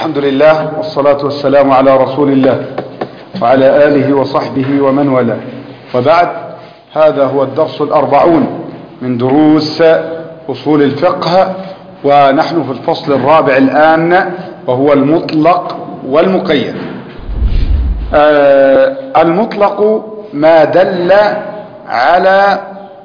الحمد لله والصلاة والسلام على رسول الله وعلى آله وصحبه ومن والاه وبعد هذا هو الدرس الأربعون من دروس أصول الفقه ونحن في الفصل الرابع الآن وهو المطلق والمقيد آه المطلق ما دل على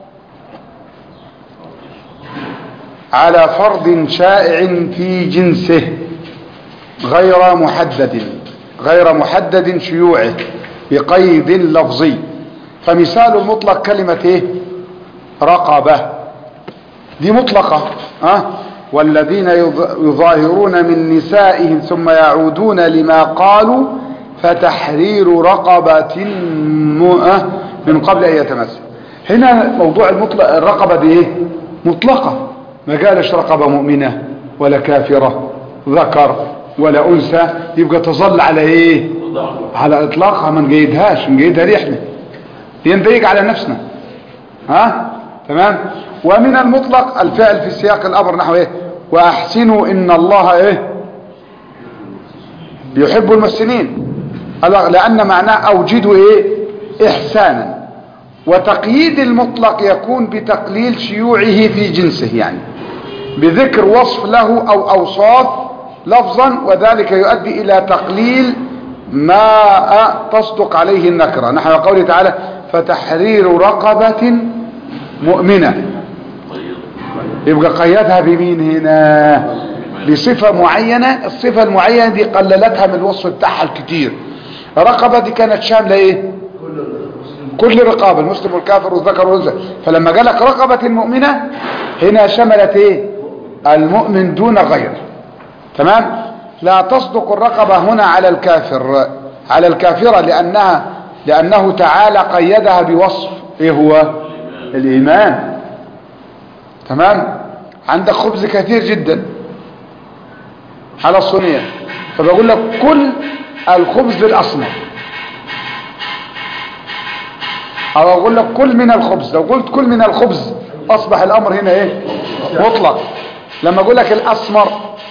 على فرض شائع في جنسه غير محدد غير محدد شيوعه بقيد لفظي فمثال المطلق كلمة ايه رقبة دي مطلقة أه؟ والذين يظاهرون من نسائهم ثم يعودون لما قالوا فتحرير رقبة من قبل ان يتمس هنا موضوع المطلق الرقبة دي ايه مطلقة ما قالش رقبة مؤمنة ولا كافرة ذكر ولا أنثى يبقى تظل على ايه على اطلاقها ما نجيدهاش نجيدها ليه احنا ينضيق على نفسنا ها تمام ومن المطلق الفعل في سياق الامر نحو ايه واحسنوا ان الله ايه يحب المحسنين لان معناه اوجدوا ايه احسانا وتقييد المطلق يكون بتقليل شيوعه في جنسه يعني بذكر وصف له او اوصاف لفظا وذلك يؤدي الى تقليل ما تصدق عليه النكرة نحو قوله تعالى فتحرير رقبة مؤمنة يبقى قيدها بمين هنا بصفة معينة الصفة المعينة دي قللتها من الوصف بتاعها الكتير رقبة دي كانت شاملة ايه كل رقابة المسلم والكافر والذكر والانثى فلما قالك رقبة المؤمنة هنا شملت ايه المؤمن دون غيره تمام لا تصدق الرقبة هنا على الكافر على الكافرة لأنها لأنه تعالى قيدها بوصف ايه هو الإيمان تمام عندك خبز كثير جدا على الصينية فبقول لك كل الخبز الأصنع او اقول لك كل من الخبز لو قلت كل من الخبز اصبح الامر هنا ايه مطلق لما اقول لك الاسمر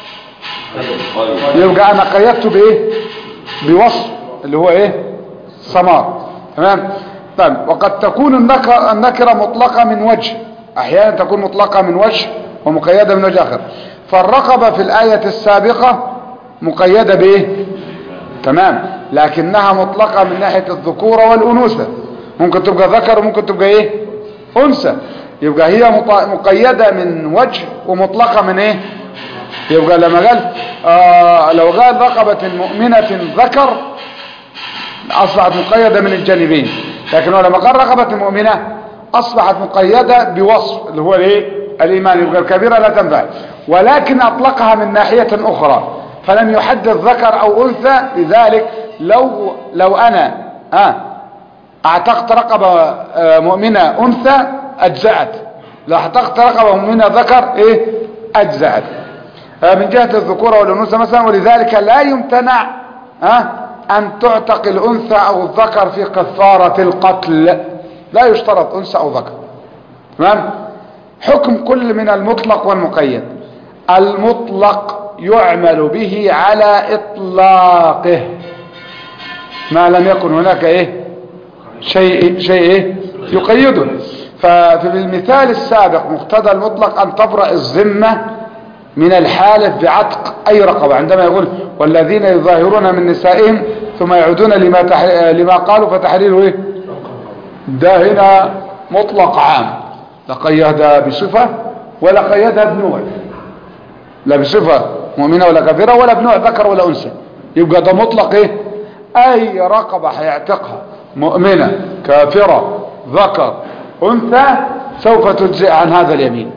يبقى انا قيدته بايه بوصف اللي هو ايه سمار تمام طيب وقد تكون النكره النكره مطلقه من وجه احيانا تكون مطلقه من وجه ومقيده من وجه اخر فالرقبه في الايه السابقه مقيده بايه تمام لكنها مطلقه من ناحيه الذكوره والانوثه ممكن تبقى ذكر وممكن تبقى ايه انثى يبقى هي مقيدة من وجه ومطلقة من ايه يبقى لما قال آه لو قال رقبة مؤمنة ذكر اصبحت مقيدة من الجانبين لكن لما قال رقبة مؤمنة اصبحت مقيدة بوصف اللي هو الايه الايمان يبقى الكبيرة لا تنفع ولكن اطلقها من ناحية اخرى فلم يحدد ذكر او انثى لذلك لو لو انا آه اعتقت رقبة مؤمنة انثى اجزأت لو اعتقت رقبة مؤمنة ذكر ايه اجزأت من جهة الذكورة والانوثة مثلا ولذلك لا يمتنع ها ان تعتق الانثى او الذكر في كفارة القتل لا يشترط انثى او ذكر تمام حكم كل من المطلق والمقيد المطلق يعمل به على اطلاقه ما لم يكن هناك ايه شيء شيء ايه يقيده ففي المثال السابق مقتضى المطلق ان تبرأ الذمة من الحالف بعتق اي رقبة عندما يقول والذين يظاهرون من نسائهم ثم يعودون لما, تح... لما قالوا فتحريره ايه ده هنا مطلق عام لا قيدها بصفة ولا قيدها بنوع لا بصفة مؤمنة ولا كافرة ولا بنوع ذكر ولا انثى يبقى ده مطلق ايه اي رقبة هيعتقها مؤمنة كافرة ذكر أنثى سوف تجزئ عن هذا اليمين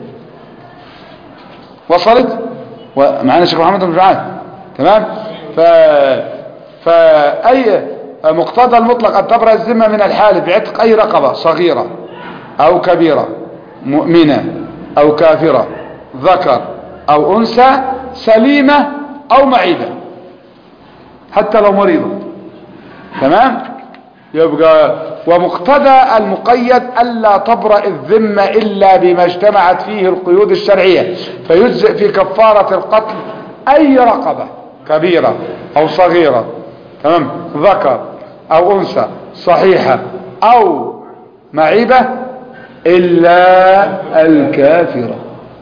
وصلت ومعنا شيخ محمد بن جعان تمام ف... فأي مقتضى المطلق أن تبرأ الذمة من الحال بعتق أي رقبة صغيرة أو كبيرة مؤمنة أو كافرة ذكر أو أنثى سليمة أو معيبة حتى لو مريضة تمام يبقى ومقتضى المقيد ألا تبرأ الذمة إلا بما اجتمعت فيه القيود الشرعية فيجزئ في كفارة القتل أي رقبة كبيرة او صغيرة تمام ذكر او انثى صحيحة او معيبة الا الكافرة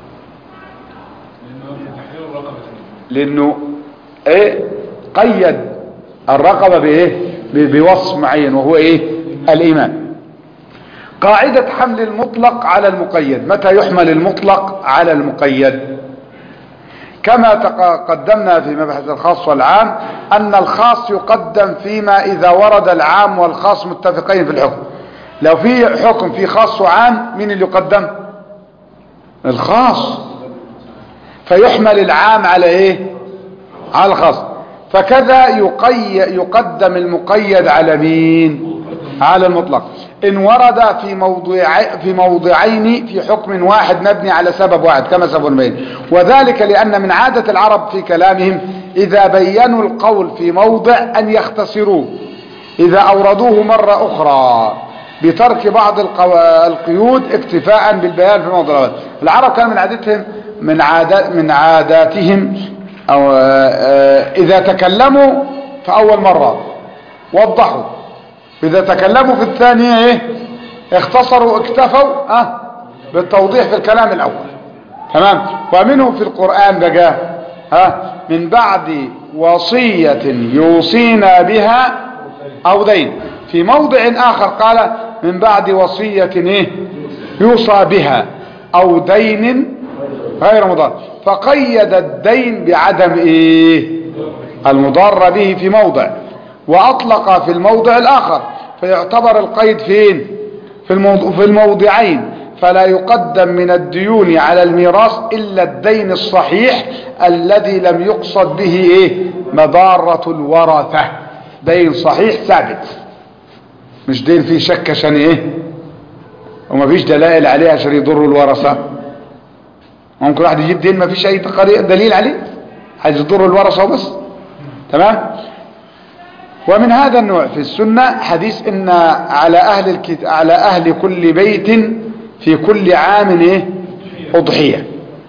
لانه ايه قيد الرقبة بايه ب- بوصف معين وهو ايه الايمان قاعدة حمل المطلق على المقيد متى يحمل المطلق على المقيد كما تق- قدمنا في مبحث الخاص والعام أن الخاص يقدم فيما إذا ورد العام والخاص متفقين في الحكم لو في حكم في خاص وعام مين اللي يقدم الخاص فيحمل العام على ايه على الخاص فكذا يقي يقدم المقيد على مين على المطلق ان ورد في موضع في موضعين في حكم واحد مبني على سبب واحد كما سبب وذلك لان من عادة العرب في كلامهم اذا بينوا القول في موضع ان يختصروه اذا اوردوه مرة اخرى بترك بعض القو- القيود اكتفاء بالبيان في موضع الأول العرب كان من عادتهم من عادات من عاداتهم أو آه، آه، إذا تكلموا في أول مرة وضحوا إذا تكلموا في الثانية إيه اختصروا اكتفوا أه بالتوضيح في الكلام الأول تمام ومنه في القرآن بقى ها من بعد وصية يوصينا بها أو دين في موضع آخر قال من بعد وصية إيه يوصى بها أو دين غير مضار فقيد الدين بعدم إيه المضار به في موضع وأطلق في الموضع الآخر فيعتبر القيد فين في, الموضع في الموضعين فلا يقدم من الديون على الميراث إلا الدين الصحيح الذي لم يقصد به إيه مضارة الورثة دين صحيح ثابت مش دين فيه شك عشان ايه وما فيش دلائل عليه عشان يضر الورثة ممكن واحد يجيب دين ما فيش اي تقارير دليل عليه عايز يضر الورثة وبس تمام ومن هذا النوع في السنة حديث ان على اهل الكت... على اهل كل بيت في كل عام ايه اضحية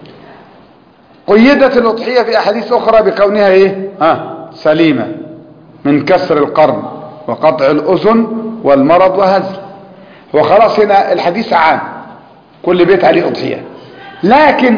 قيدت الاضحية في احاديث اخرى بكونها ايه ها سليمة من كسر القرن وقطع الاذن والمرض وهزل وخلاص هنا الحديث عام كل بيت عليه اضحية لكن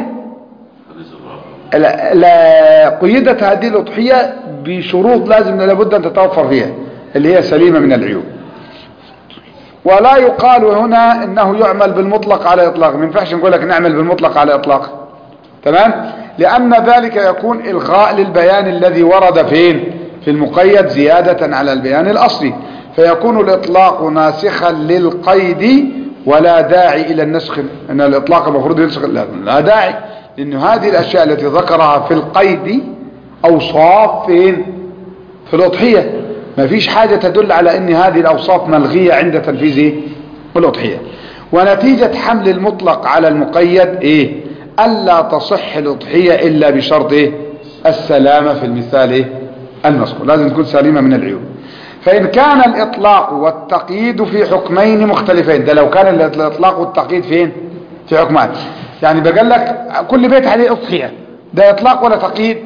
لا, لا قيدت هذه الاضحية بشروط لازم لابد ان تتوفر فيها اللي هي سليمة من العيوب ولا يقال هنا انه يعمل بالمطلق على اطلاق ما ينفعش نقول لك نعمل بالمطلق على اطلاق تمام لان ذلك يكون الغاء للبيان الذي ورد فين في المقيد زيادة على البيان الاصلي فيكون الاطلاق ناسخا للقيد ولا داعي الى النسخ ان الاطلاق المفروض ينسخ لا, لا داعي لان هذه الاشياء التي ذكرها في القيد اوصاف فين في الاضحية ما فيش حاجة تدل على ان هذه الاوصاف ملغية عند تنفيذ الاضحية ونتيجة حمل المطلق على المقيد ايه الا تصح الاضحية الا بشرط ايه السلامة في المثال ايه المذكور لازم تكون سليمة من العيوب فإن كان الإطلاق والتقييد في حكمين مختلفين ده لو كان الإطلاق والتقييد فين في حكمان يعني بقول لك كل بيت عليه أضحية ده إطلاق ولا تقييد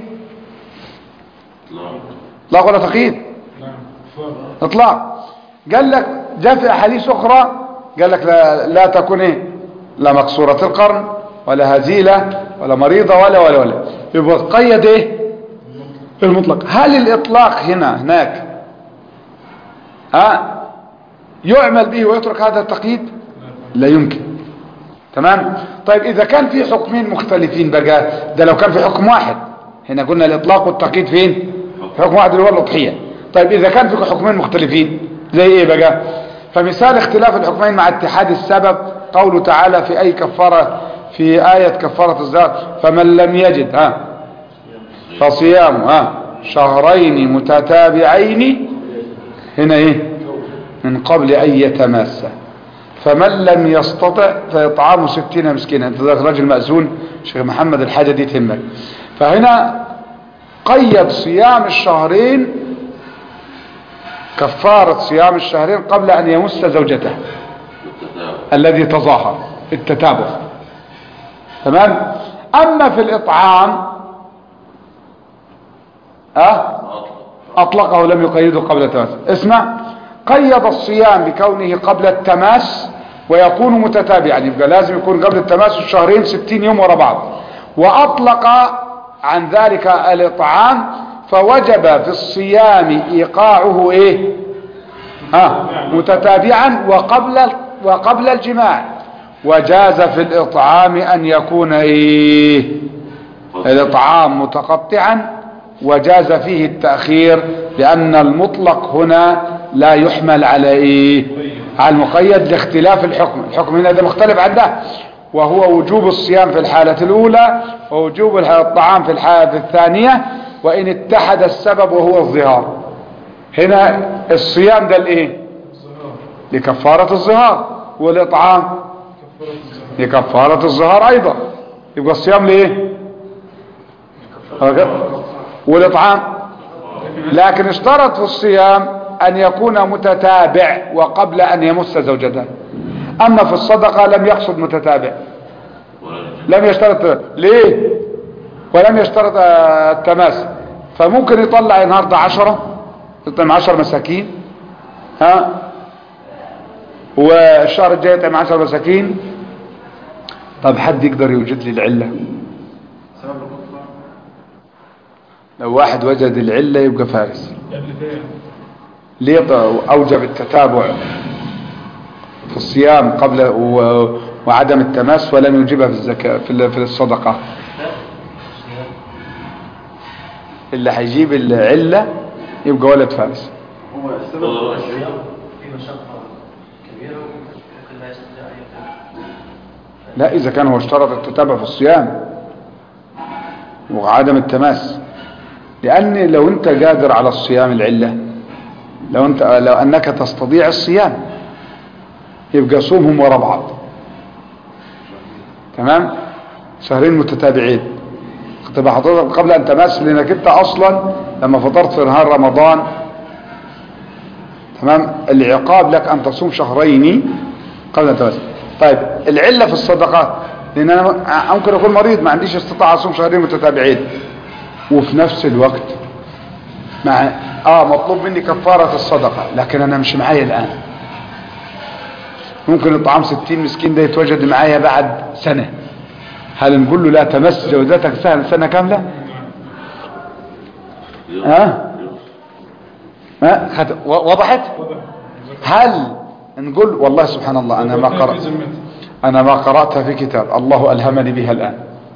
إطلاق ولا تقييد إطلاق قال لك جاء في أحاديث أخرى قال لك لا, لا تكون إيه لا مكسورة القرن ولا هزيلة ولا مريضة ولا ولا ولا يبقى قيد إيه المطلق هل الإطلاق هنا هناك ها يعمل به ويترك هذا التقييد لا يمكن تمام طيب اذا كان في حكمين مختلفين بقى ده لو كان في حكم واحد هنا قلنا الاطلاق والتقييد فين في حكم واحد اللي هو الاضحيه طيب اذا كان في حكمين مختلفين زي ايه بقى فمثال اختلاف الحكمين مع اتحاد السبب قوله تعالى في اي كفاره في آية كفارة الزهر فمن لم يجد ها فصيام ها شهرين متتابعين هنا ايه من قبل ان يتماسى فمن لم يستطع فيطعام ستين مسكينا انت ذاك راجل مأذون شيخ محمد الحاجة دي تهمك فهنا قيد صيام الشهرين كفارة صيام الشهرين قبل ان يمس زوجته الذي تظاهر التتابع تمام اما في الاطعام أه أطلقه لم يقيده قبل التماس اسمع قيد الصيام بكونه قبل التماس ويكون متتابعا يبقى لازم يكون قبل التماس الشهرين ستين يوم ورا بعض وأطلق عن ذلك الإطعام فوجب في الصيام إيقاعه إيه ها متتابعا وقبل وقبل الجماع وجاز في الإطعام أن يكون إيه الإطعام متقطعا وجاز فيه التأخير لأن المطلق هنا لا يحمل على إيه على المقيد لاختلاف الحكم الحكم هنا ده مختلف عن ده وهو وجوب الصيام في الحالة الأولى ووجوب الطعام في الحالة الثانية وإن اتحد السبب وهو الظهار هنا الصيام ده الايه لكفارة الظهار والإطعام لكفارة الظهار أيضا يبقى الصيام لإيه والإطعام لكن اشترط في الصيام أن يكون متتابع وقبل أن يمس زوجته أما في الصدقة لم يقصد متتابع لم يشترط ليه ولم يشترط التماس فممكن يطلع النهارده عشرة يطعم عشر مساكين ها والشهر الجاي يطعم عشر مساكين طب حد يقدر يوجد لي العلة لو واحد وجد العلة يبقى فارس ليه أوجب التتابع في الصيام قبل و... وعدم التماس ولم يجبها في الزكاة في الصدقة اللي هيجيب العلة يبقى ولد فارس هو السبب في مشقة كبيرة ممكن لا يستطيع أن يفعل لا إذا كان هو اشترط التتابع في الصيام وعدم التماس لأن لو أنت قادر على الصيام العلة لو أنت لو أنك تستطيع الصيام يبقى صومهم ورا بعض تمام شهرين متتابعين تبقى حضرتك قبل أن تماس لأنك أنت أصلا لما فطرت في نهار رمضان تمام العقاب لك أن تصوم شهرين قبل أن تماس طيب العلة في الصدقات لأن أنا ممكن أكون مريض ما عنديش استطاعة أصوم شهرين متتابعين وفي نفس الوقت مع آه مطلوب مني كفارة الصدقة لكن أنا مش معايا الآن ممكن الطعام ستين مسكين ده يتوجد معايا بعد سنة هل نقول له لا تمس جودتك سنة, سنة كاملة ها ها خد... وضحت هل نقول والله سبحان الله أنا ما قرأت أنا ما قرأتها في كتاب الله ألهمني بها الآن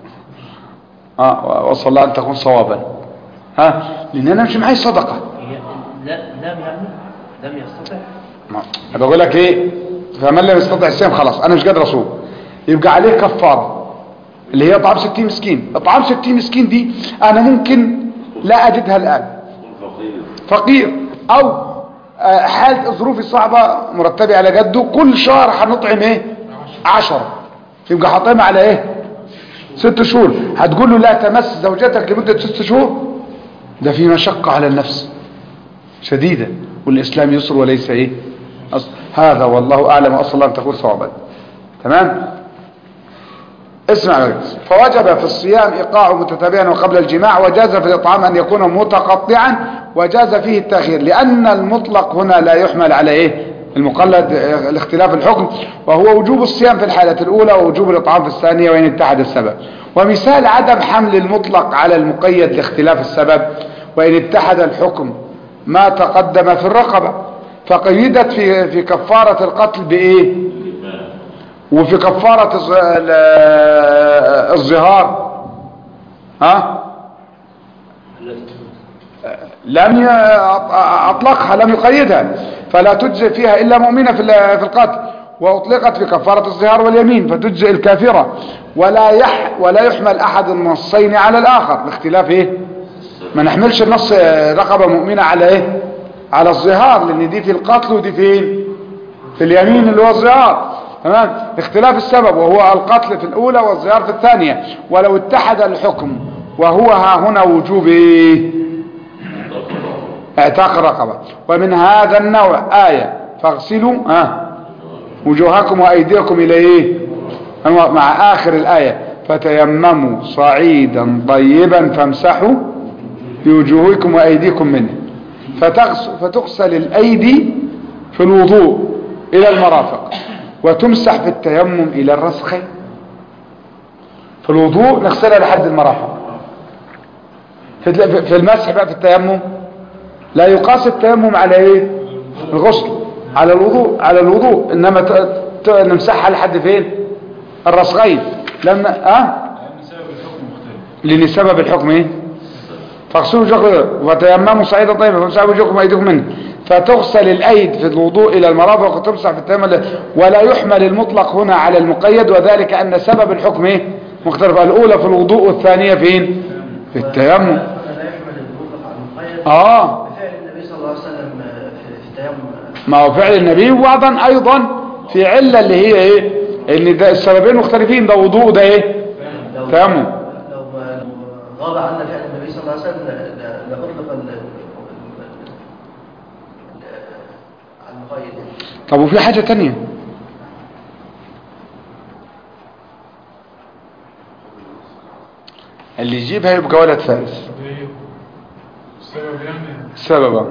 اه وصل الله أن تكون صوابا ها لأن أنا مش معي صدقة لا لم يعني لم يستطع ما بقول لك ايه فمن لم يستطع الصيام خلاص انا مش قادر اصوم يبقى عليه كفاره اللي هي طعام 60 مسكين طعام 60 مسكين دي انا ممكن لا اجدها الان فقير او حالة ظروفي صعبة مرتبة على جده كل شهر هنطعم ايه عشرة يبقى هطعم على ايه ست شهور هتقول له لا تمس زوجتك لمدة ست شهور ده في مشقة على النفس شديدة والإسلام يسر وليس إيه أصل هذا والله أعلم وأصل الله أن تكون صوابا تمام اسمع بك. فوجب في الصيام إيقاع متتابعا وقبل الجماع وجاز في الإطعام أن يكون متقطعا وجاز فيه التأخير لأن المطلق هنا لا يحمل على إيه المقلد الاختلاف الحكم وهو وجوب الصيام في الحالة الأولى ووجوب الإطعام في الثانية وإن اتحد السبب ومثال عدم حمل المطلق على المقيد لاختلاف السبب وإن اتحد الحكم ما تقدم في الرقبة فقيدت في في كفارة القتل بإيه وفي كفارة الظهار ها لم أطلقها لم يقيدها فلا تجزئ فيها إلا مؤمنة في القتل وأطلقت في كفارة الظهار واليمين فتجزئ الكافرة ولا يح ولا يحمل أحد النصين على الآخر لاختلاف إيه ما نحملش النص رقبة مؤمنة على إيه على الظهار لأن دي في القتل ودي فين في اليمين اللي هو الظهار تمام اختلاف السبب وهو القتل في الأولى والظهار في الثانية ولو اتحد الحكم وهو ها هنا وجوب إيه اعتاق الرقبة ومن هذا النوع آية فاغسلوا ها وجوهكم وأيديكم إلى إيه مع آخر الآية فتيمموا صعيدا طيبا فامسحوا بوجوهكم وأيديكم منه فتغس فتغسل الأيدي في الوضوء إلى المرافق وتمسح في التيمم إلى الرسخين في الوضوء نغسلها لحد المرافق في في المسح بقى في التيمم لا يقاس التيمم على ايه الغسل على الوضوء على الوضوء انما ت- ت- نمسحها لحد فين الرسغين لما اه لان سبب الحكم ايه فاغسلوا وجوهكم وتيمموا صعيدا طيبا فامسحوا وجوهكم وايديكم منه فتغسل الايد في الوضوء الى المرافق وتمسح في التيمم ولا يحمل المطلق هنا على المقيد وذلك ان سبب الحكم ايه مختلف الاولى في الوضوء والثانيه فين في التيمم لا يحمل المطلق على المقيد اه بفعل النبي صلى الله عليه وسلم في في التيمم ما هو فعل النبي وبعضا ايضا في علة اللي هي ايه ان ده السببين مختلفين ده وضوء ده ايه لو تيمم لو لو غاب عنا فعل النبي صلى الله عليه وسلم ل- ل- لأطلق ال- ال- على المقيد يعني. طب وفي حاجة تانية اللي يجيبها يبقى ولد فارس ايه السبب يعني سببا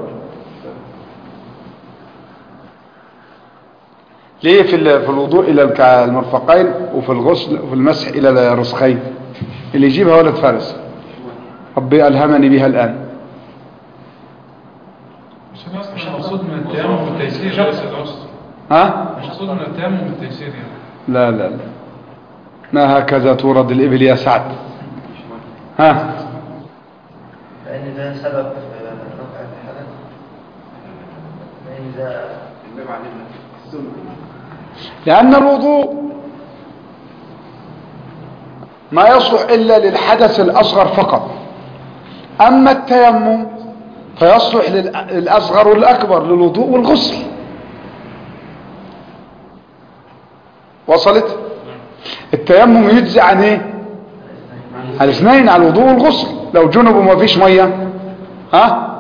ليه في ال- في الوضوء الى الك- المرفقين وفي الغسل وفي المسح الى الرسخين اللي يجيبها ولد فارس ربي ألهمني بها الآن مش أنا مش مقصود من التيمم والتيسير ليس العسر ها مش مقصود من التيمم والتيسير يعني لا لا لا ما هكذا تورد الإبل يا سعد ها لأن ده سبب في رفع الحدث لأن ده لأن الوضوء ما يصلح إلا للحدث الأصغر فقط أما التيمم فيصلح للأ- للأصغر والأكبر للوضوء والغسل وصلت التيمم يجزي عن ايه عن الاثنين على الوضوء والغسل لو جنب وما فيش ميه ها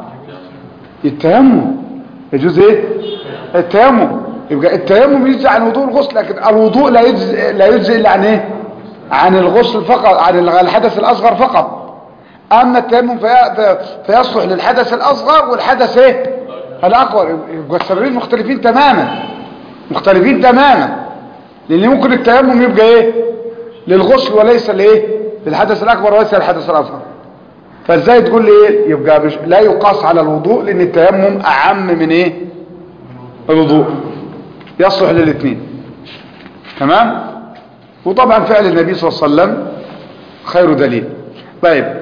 التيمم يجوز ايه التيمم يبقى التيمم يجزي عن الوضوء والغسل لكن الوضوء لا يجزي لا يجزي الا عن ايه عن الغسل فقط عن الحدث الاصغر فقط اما التيمم في- فيصلح للحدث الاصغر والحدث ايه الاكبر يبقى السببين مختلفين تماما مختلفين تماما لان ممكن التيمم يبقى ايه للغسل وليس لايه للحدث الاكبر وليس للحدث الاصغر فازاي تقول لي ايه يبقى مش لا يقاس على الوضوء لان التيمم اعم من ايه الوضوء يصلح للاثنين تمام وطبعا فعل النبي صلى الله عليه وسلم خير دليل طيب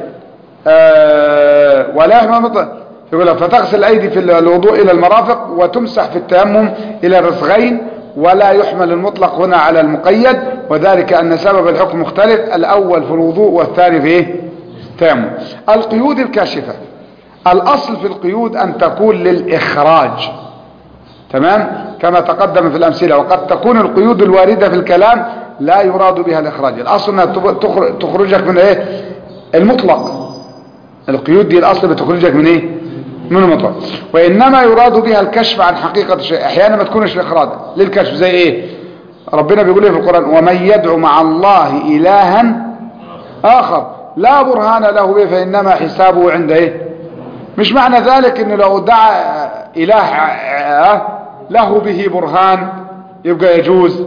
آه ولا يحمل مطلق يقول لك فتغسل الايدي في الوضوء الى المرافق وتمسح في التيمم الى الرسغين ولا يحمل المطلق هنا على المقيد وذلك ان سبب الحكم مختلف الاول في الوضوء والثاني في ايه التيمم القيود الكاشفة الاصل في القيود ان تكون للاخراج تمام كما تقدم في الامثله وقد تكون القيود الوارده في الكلام لا يراد بها الاخراج الاصل انها تب- تخر- تخرجك من ايه المطلق القيود دي الاصل بتخرجك من ايه من المطلق وانما يراد بها الكشف عن حقيقه الشيء احيانا ما تكونش الاخراج للكشف زي ايه ربنا بيقول ايه في القران ومن يدعو مع الله الها اخر لا برهان له به فانما حسابه عند ايه مش معنى ذلك انه لو دعا اله آه، له به برهان يبقى يجوز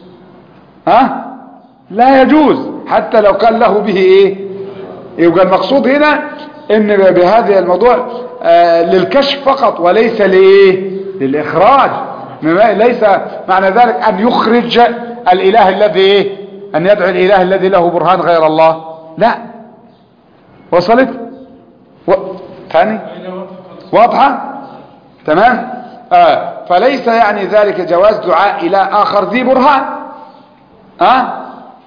ها لا يجوز حتى لو كان له به ايه يبقى المقصود هنا ان بهذا الموضوع آه للكشف فقط وليس لايه للاخراج مما- ليس معنى ذلك ان يخرج الاله الذي ايه ان يدعو الاله الذي له برهان غير الله لا وصلت و... ثاني إلى وقت خلص واضحة تمام آه. فليس يعني ذلك جواز دعاء إلى آخر ذي برهان ها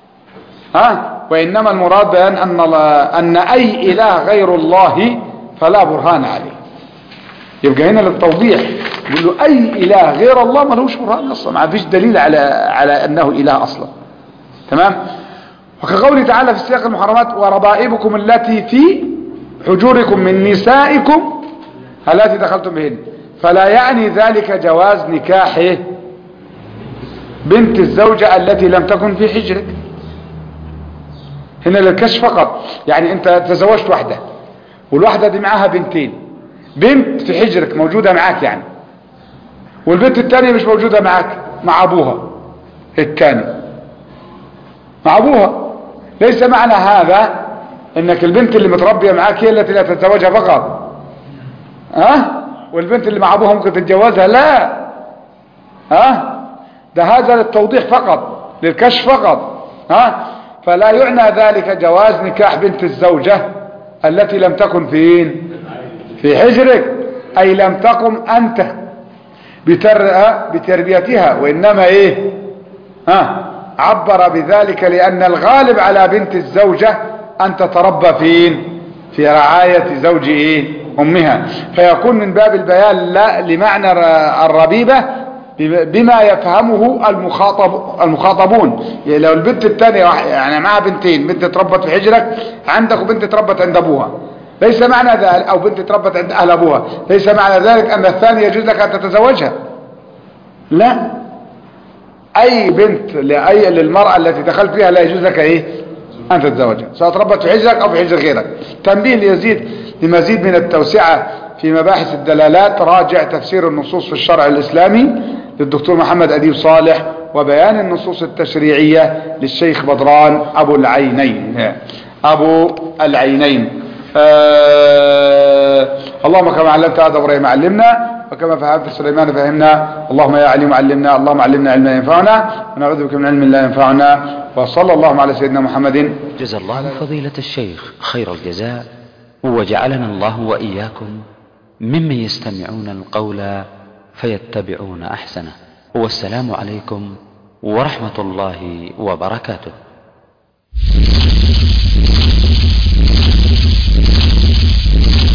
ها وإنما المراد بأن أن, الله- أن أي إله غير الله فلا برهان عليه يبقى هنا للتوضيح يقول له أي إله غير الله ملوش برهان أصلا ما فيش دليل على على أنه إله أصلا تمام وكقوله تعالى في سياق المحرمات وربائبكم التي في حجوركم من نسائكم التي دخلتم بهن فلا يعني ذلك جواز نكاح بنت الزوجة التي لم تكن في حجرك هنا للكشف فقط يعني انت تزوجت واحدة والواحدة دي معاها بنتين بنت في حجرك موجودة معاك يعني والبنت التانية مش موجودة معاك مع ابوها التاني مع ابوها ليس معنى هذا انك البنت اللي متربية معاك هي التي لا تتزوجها فقط ها أه؟ والبنت اللي مع ابوها ممكن تتجوزها لا ها أه؟ ده هذا للتوضيح فقط للكشف فقط ها أه؟ فلا يعنى ذلك جواز نكاح بنت الزوجة التي لم تكن فين في حجرك اي لم تقم انت بتر... بتربيتها وانما ايه ها عبر بذلك لان الغالب على بنت الزوجة ان تتربى فين في رعاية زوج ايه امها فيكون من باب البيان لا لمعنى الربيبة بما يفهمه المخاطب المخاطبون يعني لو البنت الثانية يعني معها بنتين بنت تربت في حجرك عندك وبنت تربت عند ابوها ليس معنى ذلك او بنت تربت عند اهل ابوها ليس معنى ذلك ان الثانية يجوز لك ان تتزوجها لا اي بنت لاي للمرأة التي دخلت فيها لا يجوز لك ايه ان تتزوجها سواء تربت في حجرك او في حجر غيرك تنبيه ليزيد لمزيد من التوسعة في مباحث الدلالات راجع تفسير النصوص في الشرع الاسلامي للدكتور محمد أديب صالح وبيان النصوص التشريعية للشيخ بدران أبو العينين أبو العينين آه اللهم كما علمت هذا ابراهيم علمنا وكما فهمت سليمان فهمنا اللهم يا عليم علمنا اللهم علمنا علما ينفعنا ونعوذ بك من علم لا ينفعنا وصلى الله على سيدنا محمد جزا الله فضيلة الشيخ خير الجزاء وجعلنا الله وإياكم ممن يستمعون القول فيتبعون أحسنه والسلام عليكم ورحمة الله وبركاته Thank you.